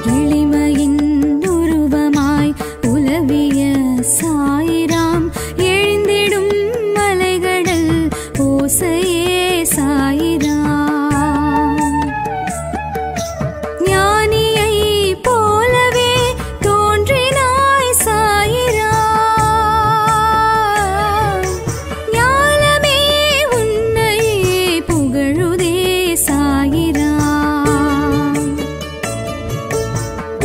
எளிமையின் உருவமாய் உலவிய சாயிராம் எழுந்திடும் மலைகடல் ஓசையே சாயிராம் ஞானியை போலவே தோன்றினாய் சாயிராம் ஞானமே உன்னையே புகழுதே சாயிராம்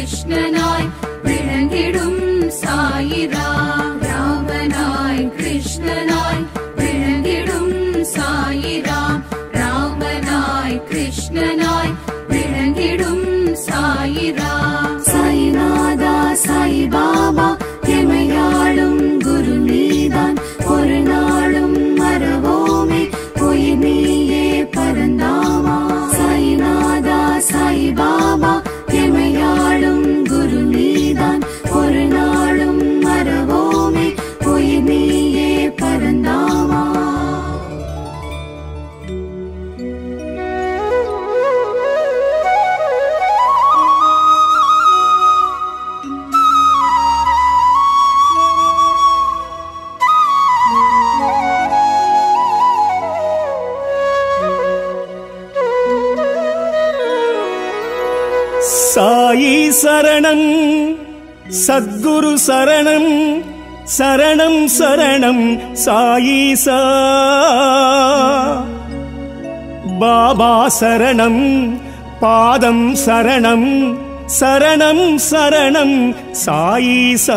கிருஷ்ணனாய் விளங்கிடும் சாயிரா ராமனாய் கிருஷ்ணனாய் விளங்கிடும் சாயிரா ராமனாய் கிருஷ்ணனாய் விளங்கிடும் சாயிரா சாய்நாதா சாய் பாபா எமையாளும் குரு நீதான் ஒரு நாளும் மறவோமே உயிர் நீயே பரந்தாமா சாய்நாதா சாய் பாபா எமையாளும் குரு நீதான் ஒரு நாளும் மறவோமே உயிர் நீயே பரந்தாமா சாயி சரணம் சத்குரு சரணம் சரணம் சரணம் சாயீசா பாபா சரணம் பாதம் சரணம் சரணம் சரணம் சாயீசா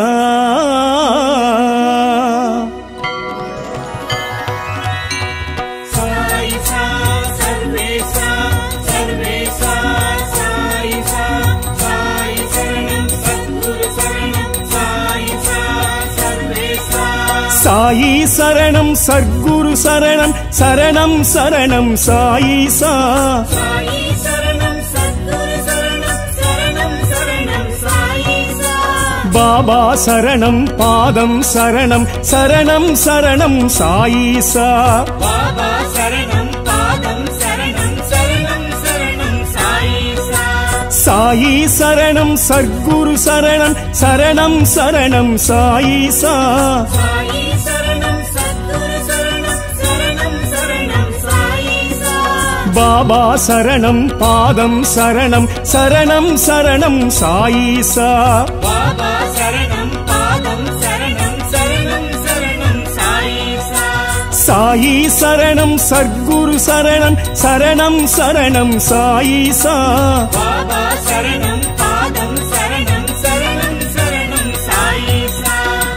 சாயிசா சர்வேசா சர்வேசா சாயிசா சாயி சரணம் சத்குரு சரணம் சாயிசா சர்வேசா சாயி சரணம் சத்குரு சரணம் சரணம் சரணம் சாயீசா சாயி சரணம் சத்குரு சரணம் சரணம் சரணம் சாயிசா பாபா சரணம் பாதம் சரணம் சரணம் சரணம் சாயீசா பாபா சரணம் பாதம் சரணம் சரணம் சரணம் சாயிசா சாயி சரணம் சத்குரு சரணம் சரணம் சரணம் சாயீசா சாயி சரணம் சத்குரு சரணம் சரணம் சரணம் சாயிசா பாபா சரணம் பாதம் சரணம் சரணம் சரணம் சாயீசா பாபா சரணம் பாதம் சரணம் சரணம் சரணம் சாயிசா சாயி சரணம் சத்குரு சரணம் சரணம் சரணம் சாயீசா பாபா சரணம் பாதம் சரணம் சரணம் சரணம் சாயிசா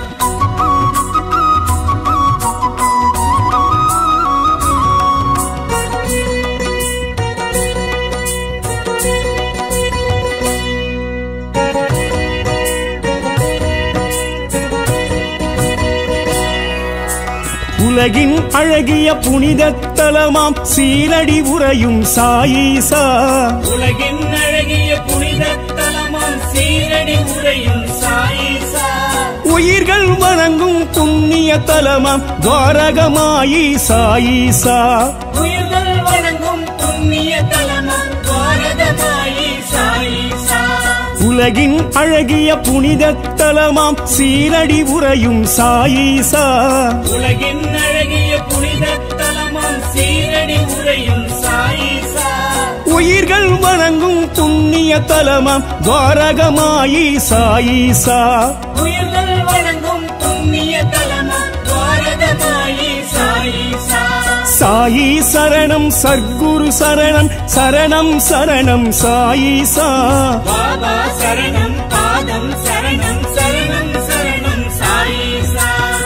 உலகின் அழகிய புனித தலமாம் சீரடி உறையும் சாயீசா உலகின் அழகிய புனித தலமாம் சீரடி உரையும் சாயிசா உயிர்கள் வணங்கும் புண்ணிய தலமாம் துவாரகமாயி சாயீசா உயிர்கள் வணங்கும் புண்ணிய தலமாம் பாரதமாயி சாயிசா உலகின் அழகிய புனித தலமாம் சீரடி உறையும் சாயீசா உலகின் அழகிய புனித தலமாம் சீரடி உரையும் சாயிசா உயிர்கள் வணங்கும் புண்ணிய தலமாம் துவாரகமாயி சாயீசா உயிர்கள் வணங்கும் புண்ணிய தலமாம் பாரதமாயி சாயிசா சாயி சரணம் சர்க்குரு சரணம் சரணம் சரணம் சாயீசா பாபா சரணம் பாதம் சரணம் சரணம் சரணம் சாயிசா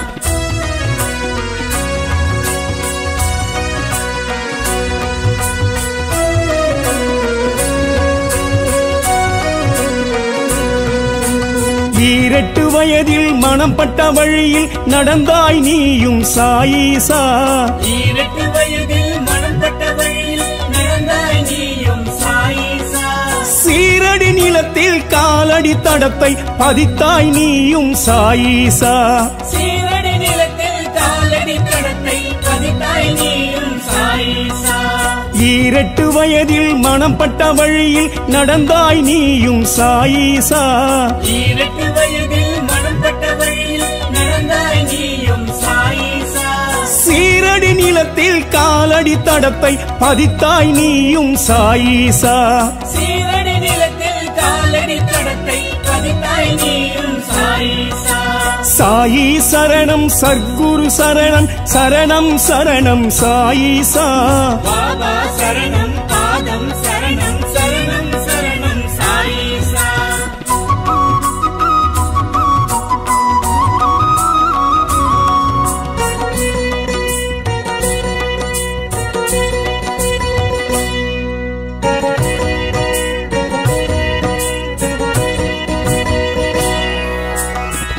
ஈரெட்டு வயதில் மனம் பட்ட வழியில் நடந்தாய் நீயும் சாயீசா ஈரட்டு வயதில் மனம் பட்ட வழியில் நடந்தாய் நீயும் சாயிசா சீரடி நிலத்தில் காலடி தடத்தை பதித்தாய் நீயும் சாயீசா சீரடி நிலத்தில் காலடி கடத்தை பதித்தாய் நீயும் சாயிசா ஈரெட்டு வயதில் மனம் பட்ட வழியில் நடந்தாய் நீயும் சாயீசா ஈரட்டு வயதில் மனம் பட்ட வழியில் நடந்தாய் நீயும் சாயிசா சீரடி நிலத்தில் காலடி தடத்தை பதித்தாய் நீயும் சாயீசா சீரடி நிலத்தில் காலடி கடத்தை பதித்தாய் நீயும் சாயிசா சாயி சரணம் சர்க்குரு சரணம் சரணம் சரணம் சாயீசா பாபா சரணம் பாதம் சரணம் சரணம் சரணம் சாயிசா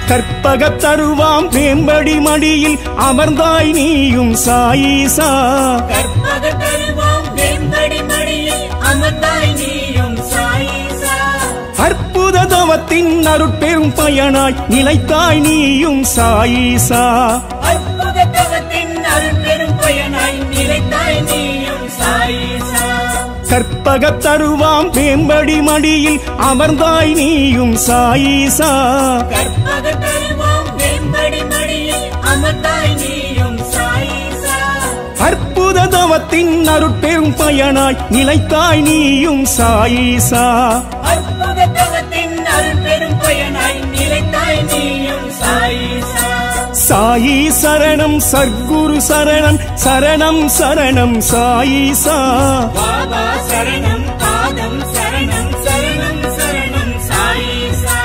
கற்பகத் தருவாம் வேம்படி மடியில் அமர்ந்தாய் நீயும் சாயீசா கற்பக தருவாம் வெண்படி மடியில் அமர்ந்தாய் நீயும் சாயிசா அற்புத தவத்தின் அருட்பெரும் பயனாய் நிலைத்தாய் நீயும் சாயீசா அற்புத தவத்தின் அருள் பெரும் பயனாய் நிலைத்தாய் நீயும் சாயிசா கற்பகத் தருவாம் வேம்படி மடியில் அமர்ந்தாய் நீயும் சாயீசா கற்பக தருவாம் வெண்படி மடியில் அமர்ந்தாய் நீயும் சாயிசா அற்புத தவத்தின் அருட்பெரும் பயனாய் நிலைத்தாய் நீயும் சாயீசா அற்புத தவத்தின் அருள் பெரும் பயனாய் நிலைத்தாய் நீயும் சாயிசா சாயி சரணம் சர்க்குரு சரணம் சரணம் சரணம் சாயீசா பாபா சரணம் பாதம் சரணம் சரணம் சரணம் சாயிசா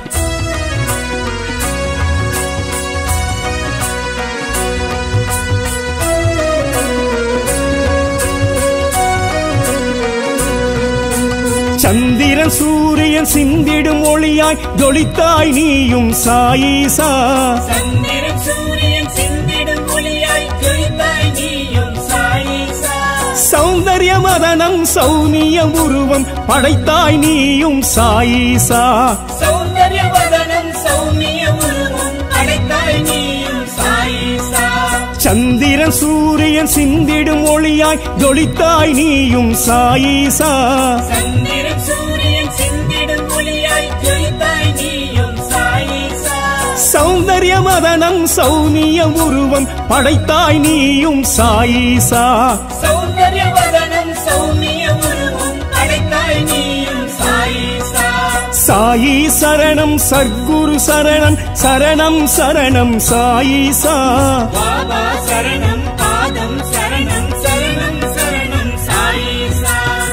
சந்திரன் சூரியன் சிந்திடும் ஒளியாய் ஜொலித்தாய் நீயும் சாயீசா சந்திரன் சூரியன் சிந்திடும் ஒளியாய் ஜொலித்தாய் நீயும் சாயிசா சௌந்தர்ய மதனம் சௌமிய உருவம் படைத்தாய் நீயும் சாயீசா சௌந்தர்ய வதனம் சௌமிய உருவம் அடைத்தாய் நீயும் சாயிசா சந்திரன் சூரியன் சிந்திடும் ஒளியாய் ஜொலித்தாய் நீயும் சாயீசா சந்திரன் சூரியன் சிந்திடும் ஒளியாய் ஜொலித்தாய் நீயும் சாயிசா சௌந்தர்ய மதனம் சௌமிய உருவம் படைத்தாய் நீயும் சாயீசா சௌந்தர்ய வதனம் சௌமிய உருவம் அடைத்தாய் நீயும் சாயிசா சாயி சரணம் சர்க்குரு சரணம் சரணம் சரணம் சாயீசா பாபா சரணம் பாதம் சரணம் சரணம் சரணம் சாயிசா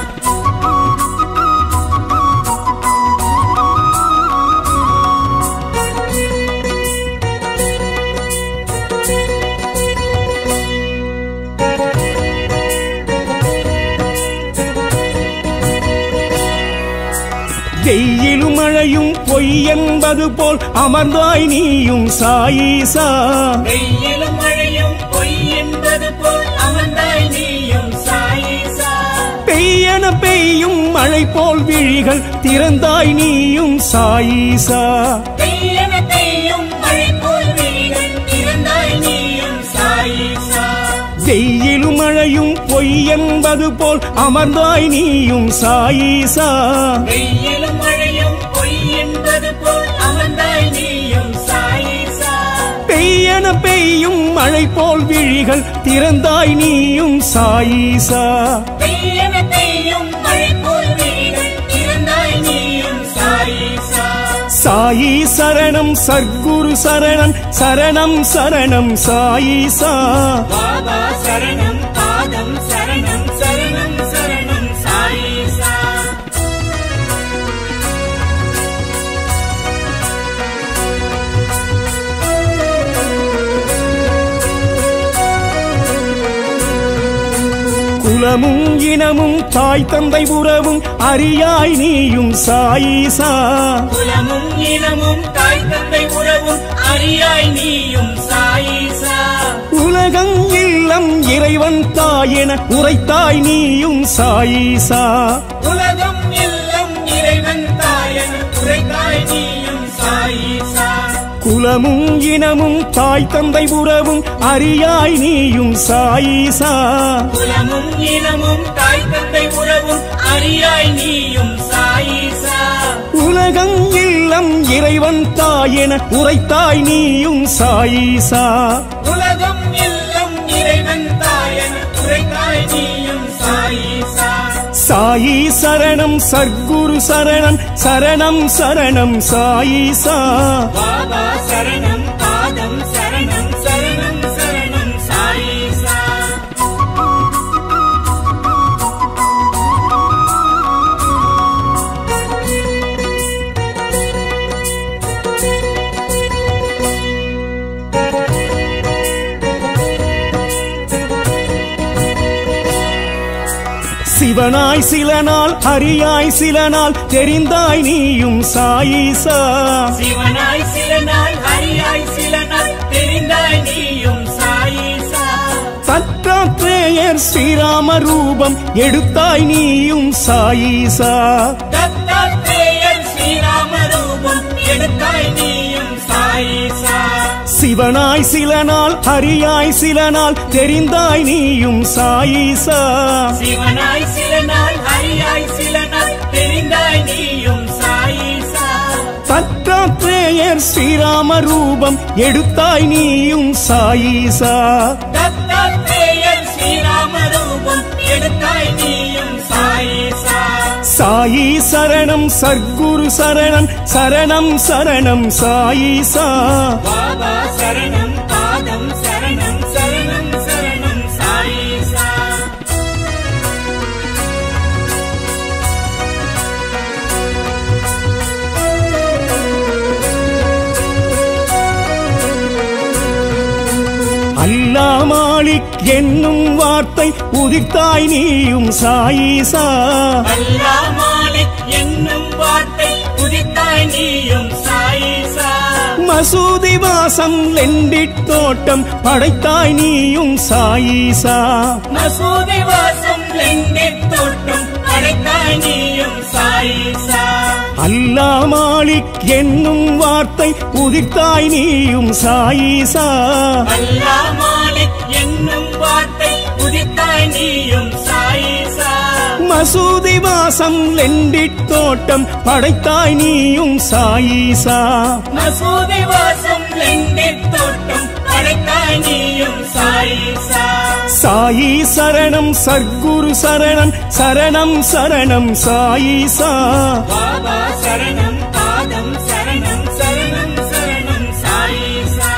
வெயிலும் மழையும் பொய் என்பது போல் அமர்ந்தாய் நீயும் சாயீசா வெயிலும் மழையும் பொய் என்பது போல் அமர்ந்தாய் நீயும் சாயிசா பெய்யன பெய்யும் மழை போல் விழிகள் திறந்தாய் நீயும் சாயீசா பெய்யன பெய்யும் மழை போல் விழிகள் திறந்தாய் நீயும் சாயிசா வெயிலும் மழையும் பொய் என்பது போல் அமர்ந்தாய் நீயும் சாயீசா வெயிலும் மழையும் பொய் என்பது போல் அமர்ந்தாய் நீயும் சாயிசா பெய்யன பெய்யும் மழை போல் விழிகள் திறந்தாய் நீயும் சாயீசா பெய்யன பெய்யும் மழை போல் விழிகள் திறந்தாய் நீயும் சாயிசா சாயி சரணம் சர்க்குரு சரணம் சரணம் சரணம் சாயீசா பாபா சரணம் பாதம் சரணம் சரணம் சரணம் சாயிசா குலமும் இனமும் தாய் தந்தை உறவும் அறியாய் நீயும் சாயீசா குலமும் இனமும் தாய் தந்தை உறவும் அறியாய் நீயும் சாயிசா உலகம் இல்லம் இறைவன் தாயென உரைத்தாய் நீயும் சாயீசா உலகம் எல்லாம் இறைவன் தாயன் உரைத்தாய் நீயும் சாயிசா குலமும் இனமும் தாய் தந்தை உறவும் அறியாய் நீயும் சாயீசா குலமும் இனமும் தாய் தந்தை உறவும் அறியாய் நீயும் சாயிசா உலகம் இல்லம் இறைவன் தாயென உரைத்தாய் நீயும் சாயீசா உலகம் எல்லாம் இறைவன் தாயன் உரைத்தாய் நீயும் சாயிசா சாயி சரணம் சர்க்குரு சரணம் சரணம் சரணம் சாயீசா பாபா சரணம் பாதம் சரணம் சரணம் சரணம் சாயிசா சிவனாய் சில நாள் ஹரியாய் சில நாள் தெரிந்தாய் நீயும் சாயீசா சிவனாய் சில நாள் தத்தாத்ரேயர் ஸ்ரீராம ரூபம் எடுத்தாய் நீயும் சாயீசா தத்தாத்ரேயர் ஸ்ரீராம ரூபம் எடுத்தாய் நீயும் சாயிசா சிவனாய் சில நாள் ஹரியாய் சில நாள் தெரிந்தாய் நீயும் சாயீசா சிவனாய் சில நாள் ஹரியாய் சில நாள் தெரிந்தாய் நீயும் சாயிசா தத்தாத்ரேயர் ஸ்ரீராம ரூபம் எடுத்தாய் நீயும் சாயீசா தத்தாத்ரேயர் ஸ்ரீராம ரூபம் எடுத்தாய் நீயும் சாயிசா சாயி சரணம் சர்க்குரு சரணம் சரணம் சரணம் சாயீசா பாபா சரணம் பாதம் சரணம் சரணம் சரணம் சாயிசா அல்லா மாலிக் என்னும் வார்த்தை உதிர்த்தாய் நீயும் சாயீசா அல்லா மாலிக் என்னும் வார்த்தை உதித்தாய் நீயும் சாயிசா மசூதி வாசம் லெண்டிட் தோட்டம் படைத்தாய் நீயும் சாயீசா மசூதி வாசம் லெண்டித் தோட்டம் அடைத்தாய் நீயும் சாயிசா அல்லா மாலிக் என்னும் வார்த்தை உதிர்த்தாய் நீயும் சாயீசா அல்லா மாலிக் என்னும் வார்த்தை உதித்தாய் நீயும் சாயிசா மசூதி வாசம் லெண்டிட் தோட்டம் படைத்தாய் நீயும் சாயீசா மசூதி வாசம் லெண்டித் தோட்டம் அடைத்தாய் நீயும் சாயிசா சாயி சரணம் சர்க்குரு சரணம் சரணம் சரணம் சாயீசா பாபா சரணம் பாதம் சரணம் சரணம் சரணம் சாயிசா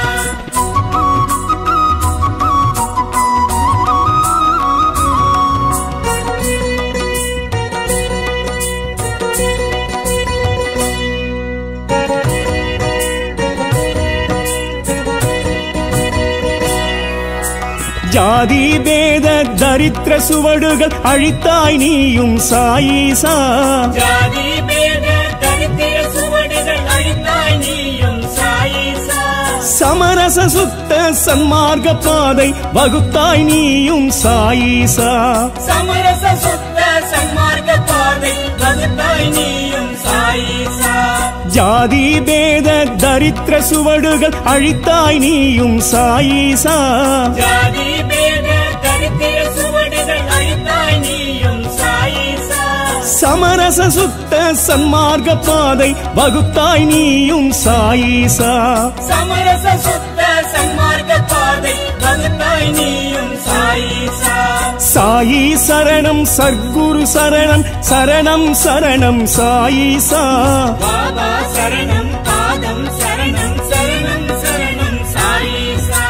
ஜாதி பேத தரித்திர சுவடுகள் அழித்தாய் நீயும் சாயீசா ஜாதி பேத தரித்திர சுவடுகள் அழித்தாய் நீயும் சாயிசா சமரச சுத்த சன்மார்க்க பாதை வகுத்தாய் நீயும் சாயீசா சமரச சுத்த சன்மார்க்க பாதை வகுத்தாய் நீயும் சாயிசா ஜாதி பேத தரித்திர சுவடுகள் அழித்தாய் நீயும் சாயீசா ஜாதி பேத தரித்திர சுவடுகள் அழித்தாய் நீயும் சாயிசா சமரச சுத்த சன்மார்க்க பாதை வகுத்தாய் நீயும் சாயீசா சமரச சுத்த சன்மார்க்க பாதை வகுத்தாய் நீயும் சாயிசா சாயி சரணம் சர்க்குரு சரணம் சரணம் சரணம் சாயீசா பாபா சரணம் பாதம் சரணம் சரணம் சரணம் சாயிசா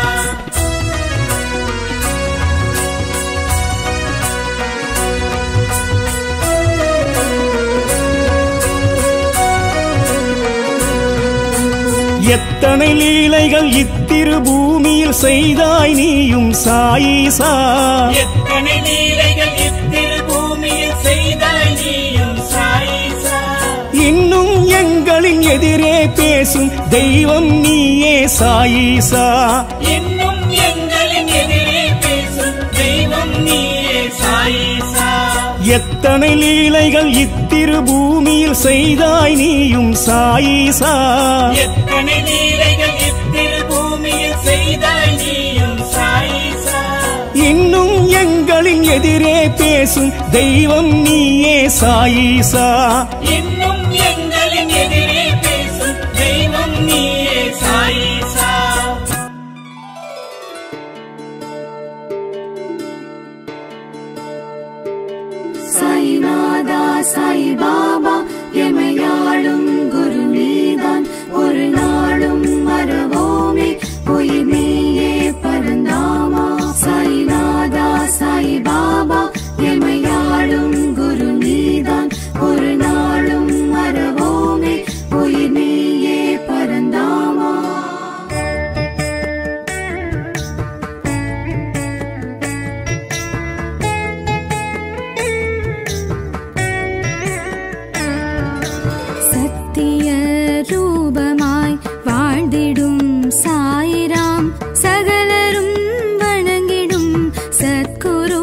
எத்தனை லீலைகள் இத்திரு பூமியில் செய்தாய் நீயும் சாயீசா எத்தனை லீலைகள் இத்திரு பூமியில் செய்தாய் நீயும் சாயிசா இன்னும் எங்களின் எதிரே பேசும் தெய்வம் நீயே சாயீசா இன்னும் எங்களின் எதிரே பேசும் தெய்வம் நீயே சாயிசா எத்தனை லீலைகள் இத்திரு பூமியில் செய்தாய் நீயும் சாயீசா எத்தனை லீலைகள் இத்திரு பூமியில் செய்தாய் நீயும் சாயிசா இன்னும் எங்களின் எதிரே பேசும் தெய்வம் நீயே சாயீசா இன்னும் எங்களின் எதிரே பேசும் தெய்வம் நீயே சாயிசா சாய்நாதா சாய் பாபா எமையாளும் குரு நீதான் ஒரு நாளும் மறவோமே உயிர் நீயே பரந்தாமா சாய்நாதா சாய் பாபா எமையாளும் குரு நீதான் ஒரு நாளும் மறவோமே உயிர் நீயே பரந்தாமா சத்திய ரூபமாய் வாழ்ந்திடும் சாயிராம் சகலரும் வணங்கிடும் சத்குரு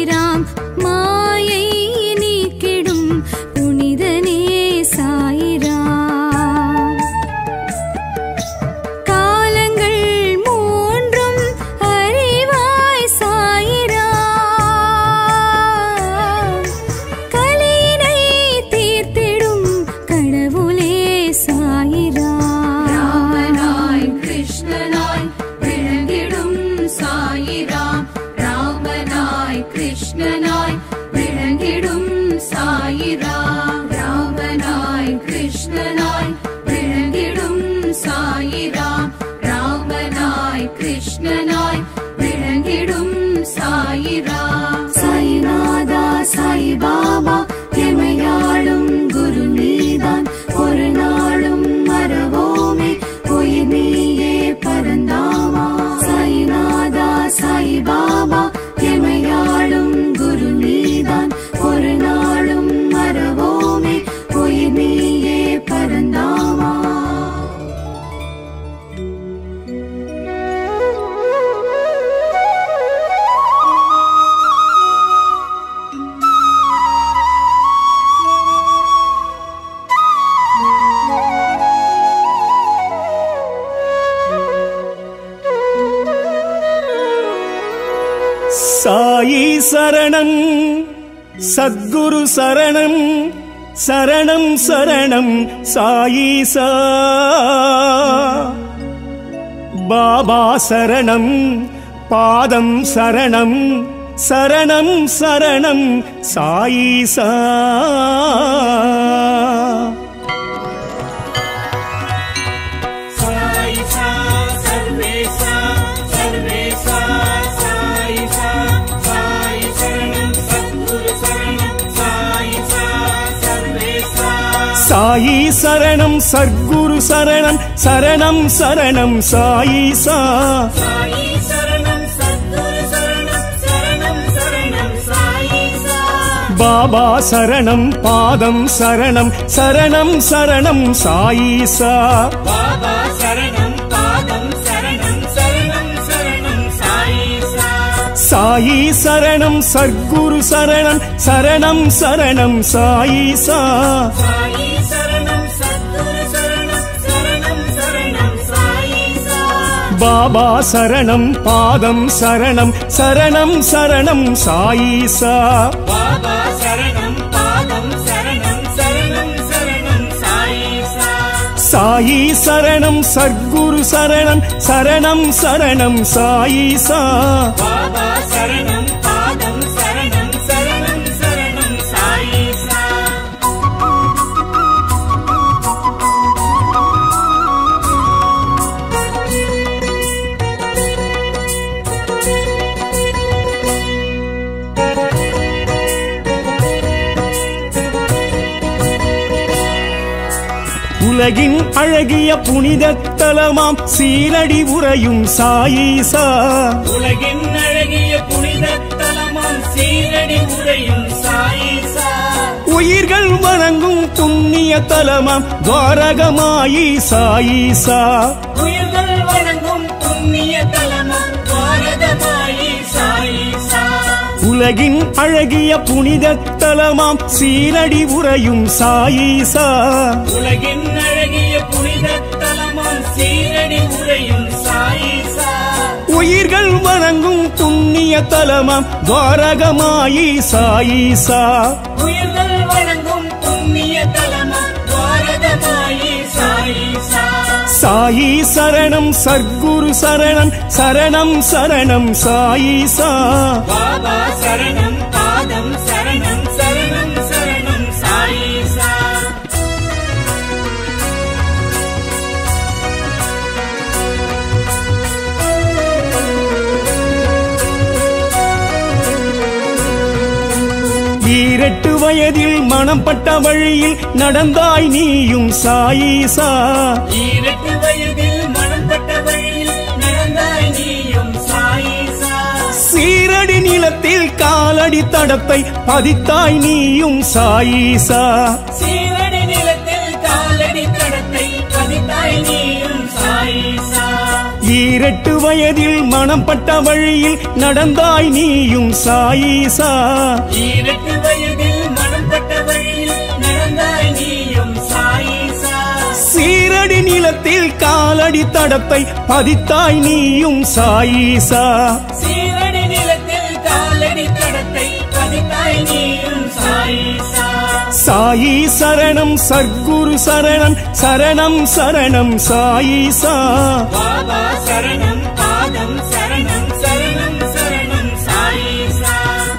சாயிராம் மாயை நீக்கிடும் புனிதனே சாயிராம் காலங்கள் மூன்றும் அறிவாய் சாயிராம் கலினை தீர்த்திடும் கடவுளே சாயிராம் ராமனாய் கிருஷ்ணனாய் விளங்கிடும் சாயிராம் ராமனாய் கிருஷ்ணனாய் விளங்கிடும் சாயிராம் ராமனாய் கிருஷ்ணனாய் விளங்கிடும் சாயிராம் ராமனாய் கிருஷ்ணனாய் விளங்கிடும் சாயிராம் சாய்நாதா சாய் பாபா எமையாளும் குரு நீதான் ஒரு நாளும் மறவோமே உயிர் நீயே பரந்தாமா சாய்நாதா சாய் பாபா எமையாளும் குரு நீதான் ஒரு நாளும் மறவோமே உயிர் நீயே பரந்தாமா சாயி சரணம் சத்குரு சரணம் சரணம் சரணம் சாயீசா பாபா சரணம் பாதம் சரணம் சரணம் சரணம் சாயீசா சாயிசா சர்வேசா சர்வேசா சாயிசா சாய் சரணம் சத்குரு சரணம் சாயிசா சர்வேசா சாயி சரணம் சத்குரு சரணம் சரணம் சரணம் சாயீசா சாயி சரணம் சத்குரு சரணம் சரணம் சரணம் சாயிசா பாபா சரணம் பாதம் சரணம் சரணம் சரணம் சாயீசா பாபா சரணம் பாதம் சரணம் சரணம் சரணம் சாயிசா சாயி சரணம் சத்குரு சரணம் சரணம் சரணம் சாயீசா சாயி சரணம் சத்குரு சரணம் சரணம் சரணம் சாயிசா பாபா சரணம் பாதம் சரணம் சரணம் சரணம் சாயீசா பாபா சரணம் பாதம் சரணம் சரணம் சரணம் சாயிசா சாயி சரணம் சத்குரு சரணம் சரணம் சரணம் சாயீசா பாபா சரணம் பாதம் சரணம் சரணம் சரணம் சாயிசா உலகின் அழகிய புனித தலமாம் சீரடி உறையும் சாயீசா உலகின் அழகிய புனித தலமாம் சீரடி உரையும் சாயிசா உயிர்கள் வணங்கும் புண்ணிய தலமாம் துவாரகமாயி சாயீசா உயிர்கள் வணங்கும் புண்ணிய தலமாம் பாரதமாயி சாயிசா உலகின் அழகிய புனித தலமாம் சீரடி உறையும் சாயீசா உலகின் அழகிய புனித தலமாம் சீரடி உரையும் சாயிசா உயிர்கள் வணங்கும் புண்ணிய தலமாம் துவாரகமாயி சாயீசா உயிர்கள் வணங்கும் புண்ணிய தலமாம் பாரதமாயி சாயிசா சாயி சரணம் சர்க்குரு சரணம் சரணம் சரணம் சாயீசா பாபா சரணம் பாதம் சரணம் சரணம் சரணம் சாயிசா ஈரெட்டு வயதில் மனம் பட்ட வழியில் நடந்தாய் நீயும் சாயீசா ஈரட்டு வயதில் மனம் பட்ட வழியில் நடந்தாய் நீயும் சாயிசா சீரடி நிலத்தில் காலடி தடத்தை பதித்தாய் நீயும் சாயீசா சீரடி நிலத்தில் காலடி தடத்தை பதித்தாய் நீயும் சாயிசா ஈரெட்டு வயதில் மனம் பட்ட வழியில் நடந்தாய் நீயும் சாயீசா ஈரட்டு வயதில் மனம் பட்ட வழியில் நடந்தாய் நீயும் சாயிசா சீரடி நிலத்தில் காலடி தடத்தை பதித்தாய் நீயும் சாயீசா சீரடி நிலத்தில் காலடி தடத்தை பதித்தாய் நீயும் சாயிசா சாயி சரணம் சர்க்குரு சரணம் சரணம் சரணம் சாயீசா பாபா சரணம் பாதம் சரணம் சரணம் சரணம் சாயிசா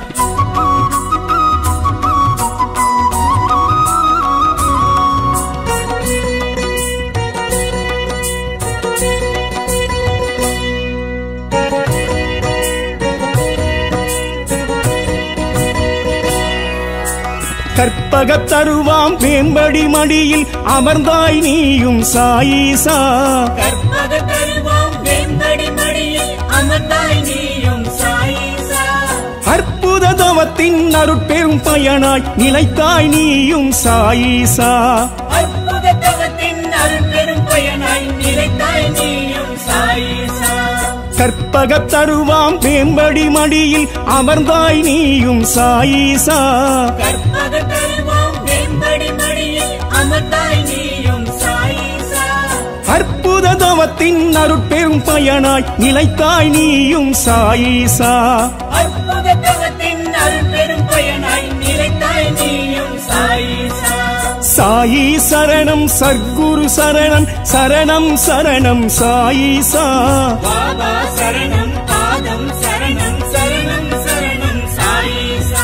கற்பகத் தருவாம் மேம்படி மடியில் அமர்ந்தாய் நீயும் சாயீசா கற்பக தருவாம் வெம்படி மடியில் அமர்ந்தாய் நீயும் சாயிசா அற்புத தவத்தின் அருட்பெரும் பயனாய் நிலைத்தாய் நீயும் சாயீசா அற்புத தவத்தின் அருள்பெரும் பயனாய் நிலைத்தாய் நீயும் சாயிசா கற்பகத் தருவாம் மேம்படி மடியில் அமர்ந்தாய் நீயும் சாயீசா கற்பக தருவாம் வெம்படி மடியில் அமர்ந்தாய் நீயும் சாயிசா அற்புத தவத்தின் அருட்பெரும் பயனாய் நிலைத்தாய் நீயும் சாயீசா அற்புத தவத்தின் அருள்பெரும் பயனாய் நிலைத்தாய் நீயும் சாயிசா சாயி சரணம் சர்க்குரு சரணம் சரணம் சரணம் சாயீசா பாபா சரணம் பாதம் சரணம் சரணம் சரணம் சாயிசா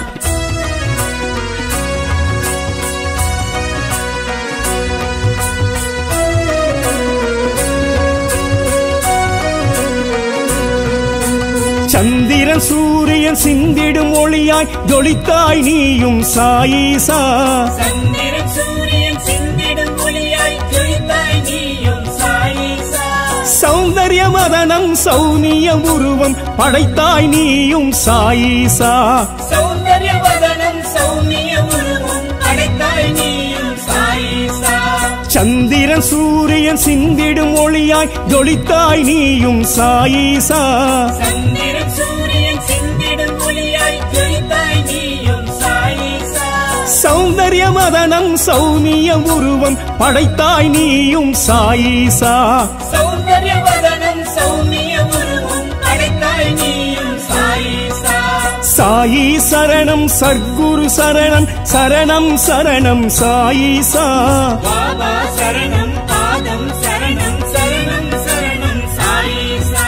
சந்திரன் சூரியன் சிந்திடும் ஒளியாய் ஜொலித்தாய் நீயும் சாயீசா சந்திரன் சூரியன் சிந்திடும் ஒளியாய் ஜொலித்தாய் நீயும் சாயிசா சௌந்தர்ய மதனம் சௌனிய உருவம் படைத்தாய் நீயும் சாயீசா சௌந்தர்ய வதனம் சௌமிய உருவம் அடைத்தாய் நீயும் சாயிசா சந்திரன் சூரியன் சிந்திடும் ஒளியாய் ஜொலித்தாய் நீயும் சாயீசா சந்திரன் சூரியன் சிந்திடும் ஒளியாய் ஜொலித்தாய் நீயும் சாயிசா சௌந்தர்ய மதனம் சௌனிய உருவம் படைத்தாய் நீயும் சாயீசா சௌந்தர்ய வதனம் சௌமிய உருவம் அடைத்தாய் நீயும் சாயிசா சாயி சரணம் சர்க்குரு சரணம் சரணம் சரணம் சாயீசா பாபா சரணம் பாதம் சரணம் சரணம் சரணம் சாயிசா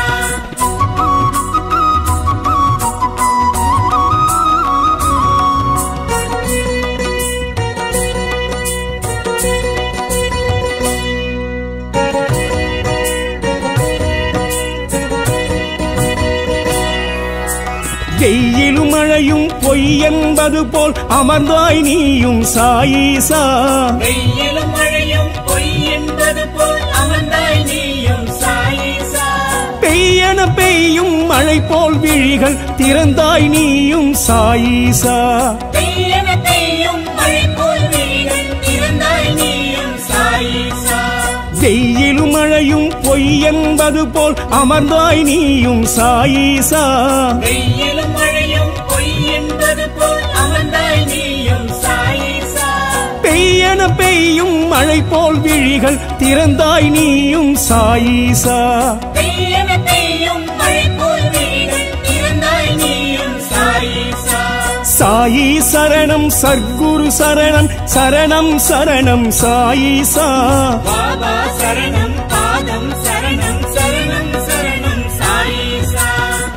வெயிலும் மழையும் பொய் என்பது போல் அமர்ந்தாய் நீயும் சாயீசா வெயிலும் மழையும் பொய் என்பது போல் அமர்ந்தாய் நீயும் சாயிசா பெய்யன பெய்யும் மழை போல் விழிகள் திறந்தாய் நீயும் சாயீசா பெய்யன பெய்யும் மழை போல் விழிகள் திறந்தாய் நீயும் சாயிசா வெயிலும் மழையும் பொய் என்பது போல் அமர்ந்தாய் நீயும் சாயீசா வெயிலும் மழையும் பொய் என்பது போல் அமர்ந்தாய் நீயும் சாயிசா பெய்யன பெய்யும் மழை போல் விழிகள் திறந்தாய் நீயும் சாயீசா பெய்யன பெய்யும் மழை போல் விழிகள் திறந்தாய் நீயும் சாயிசா சாயி சரணம் சர்க்குரு சரணம் சரணம் சரணம் சாயீசா பாபா சரணம் பாதம் சரணம் சரணம் சரணம் சாயிசா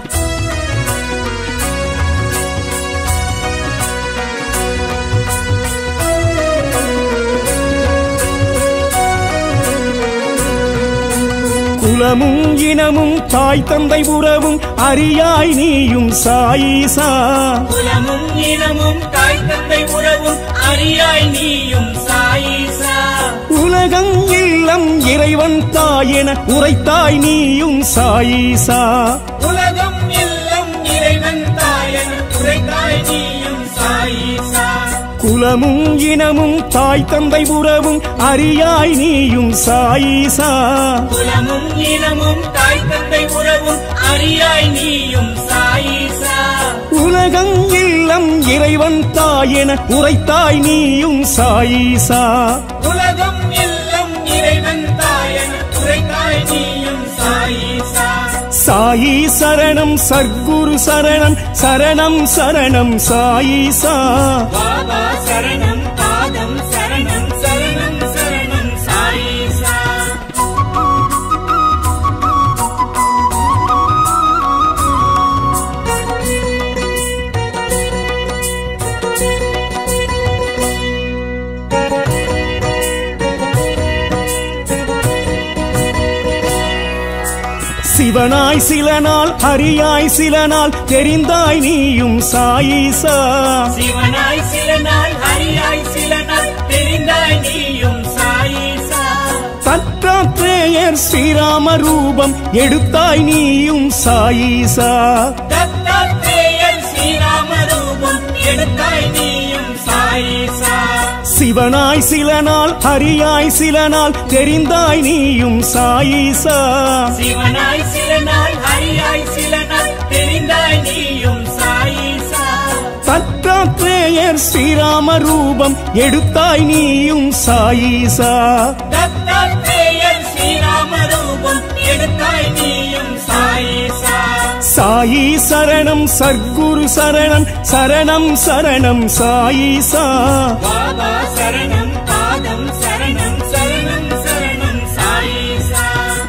குலமும் இனமும் தாய் தந்தை உறவும் அறியாய் நீயும் சாயீசா குலமும் இனமும் தாய் தந்தை உறவும் அறியாய் நீயும் சாயிசா உலகம் இல்லம் இறைவன் தாயென உரைத்தாய் நீயும் சாயீசா உலகம் எல்லாம் இறைவன் தாயன் உரைத்தாய் நீயும் சாயிசா குலமும் இனமும் தாய் தந்தை உறவும் அறியாய் நீயும் சாயிசா குலமும் இனமும் தாய் தந்தை உறவும் அறியாய் நீயும் சாயிசா உலகம் இல்லம் இறைவன் தாயென உரைத்தாய் நீயும் சாயிசா உலகம் எல்லாம் இறைவன் தாயன் உரைத்தாய் நீயும் சாயிசா சாயி சரணம் சர்க்குரு சரணம் சரணம் சரணம் சாயிசா பாபா சரணம் பாதம் சரணம் சரணம் சரணம் சாயிசா சிவனாய் சில நாள் ஹரியாய் சில நாள் தெரிந்தாய் நீயும் சாயிசா சிவனாய் சில நாள் ஹரியாய் சில நாள் தெரிந்தாய் நீயும் சாயிசா தத்தாத்ரேயர் ஸ்ரீராம ரூபம் எடுத்தாய் நீயும் சாயிசா தத்தாத்ரேயர் ஸ்ரீராம ரூபம் எடுத்தாய் நீயும் சாயிசா சிவனாய் சில நாள் ஹரியாய் சில நாள் தெரிந்தாய் நீயும் சாயிசா சிவனாய் சில நாள் ஹரியாய் சில நாள் தெரிந்தாய் நீயும் சாயிசா தத்தாத்ரேயர் ஸ்ரீராம ரூபம் எடுத்தாய் நீயும் சாயிசா தத்தாத்ரேயர் ஸ்ரீராம ரூபம் எடுத்தாய் நீயும் சாயிசா சாயி சரணம் சர்க்குரு சரணம் சரணம் சரணம் சாயிசா பாபா சரணம் பாதம் சரணம் சரணம் சரணம் சாயிசா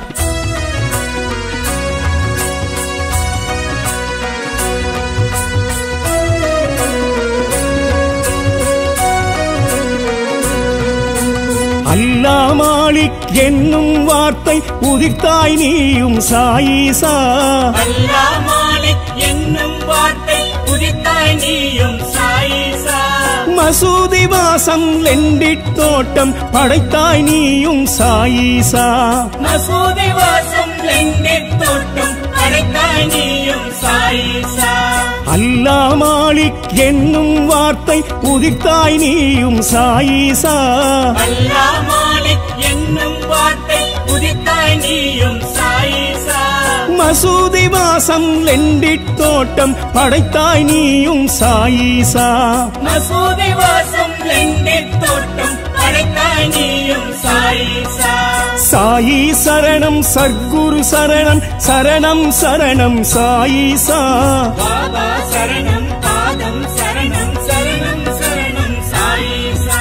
அல்லா மாலிக் என்னும் வார்த்தை உதிர்த்தாய் நீயும் சாயிசா அல்லா மாலிக் என்னும் வார்த்தை உதித்தாய் நீயும் சாயிசா மசூதி வாசம் லெண்டிட் தோட்டம் படைத்தாய் நீயும் சாயிசா மசூதி வாசம் லெண்டித் தோட்டம் அடைத்தாய் நீயும் சாயிசா அல்லா மாலிக் என்னும் வார்த்தை உதிர்த்தாய் நீயும் சாயிசா அல்லா மாலிக் என்னும் வார்த்தை உதித்தாய் நீயும் சாயிசா மசூதி வாசம் லெண்டிட் தோட்டம் படைத்தாய் நீயும் சாயிசா மசூதி வாசம் லெண்டித் தோட்டம் அடைத்தாய் நீயும் சாயிசா சாயி சரணம் சர்க்குரு சரணம் சரணம் சரணம் சாயிசா பாபா சரணம் பாதம் சரணம் சரணம் சரணம் சாயிசா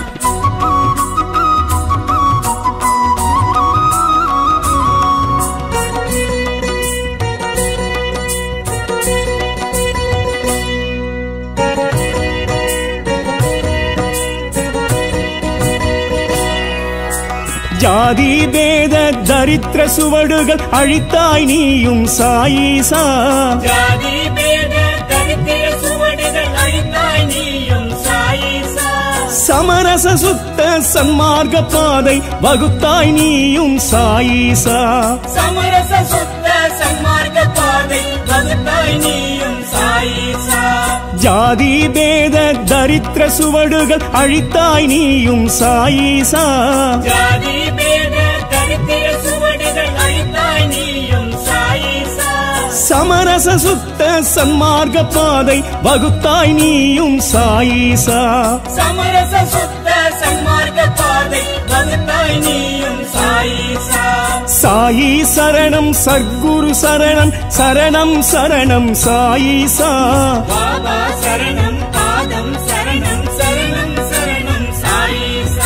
ஜாதி பேத தரித்திர சுவடுகள் அழித்தாய் நீயும் சாயிசா ஜாதி பேத தரித்திர சுவடுகள் அழித்தாய் நீயும் சாயிசா சமரச சுத்த சன்மார்க்க பாதை வகுத்தாய் நீயும் சாயிசா சமரச சுத்த சன்மார்க்க பாதை வகுத்தாய் நீயும் சாயிசா ஜாதி பேத தரித்திர சுவடுகள் அழித்தாய் நீயும் சாயிசா ஜாதி பேத தரித்திர சுவடுகள் அழித்தாய் நீயும் சாயிசா சமரச சுத்த சன்மார்க்க பாதை வகுத்தாய் நீயும் சாயிசா சமரச சுத்த சன்மார்க்க பாதை வகுத்தாய் நீயும் சாயிசா சாயி சரணம் சர்க்குரு சரணம் சரணம் சரணம் சாயிசா பாபா சரணம் பாதம் சரணம் சரணம் சரணம் சாயிசா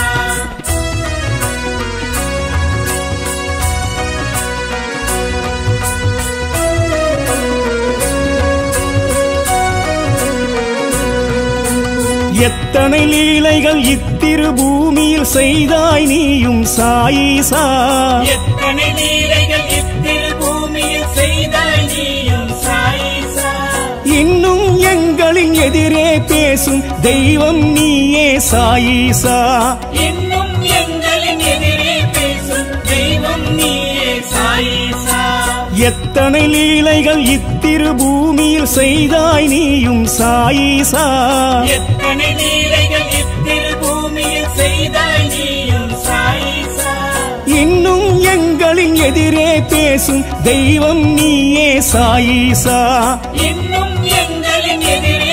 எத்தனை லீலைகள் இத்திரு பூமியில் செய்தாய் நீயும் சாயிசா எத்தனை லீலைகள் இத்திரு பூமியில் செய்தாய் நீயும் சாயிசா இன்னும் எங்களின் எதிரே பேசும் தெய்வம் நீயே சாயிசா இன்னும் எங்களின் எதிரே பேசும் தெய்வம் நீயே சாயிசா எத்தனை லீலைகள் இத்திரு பூமியில் செய்தாய் நீயும் சாயிசா எத்தனை லீலைகள் பேசும் தெய்வம் நீயே சாயிசா இன்னும் எங்களின் எதிரி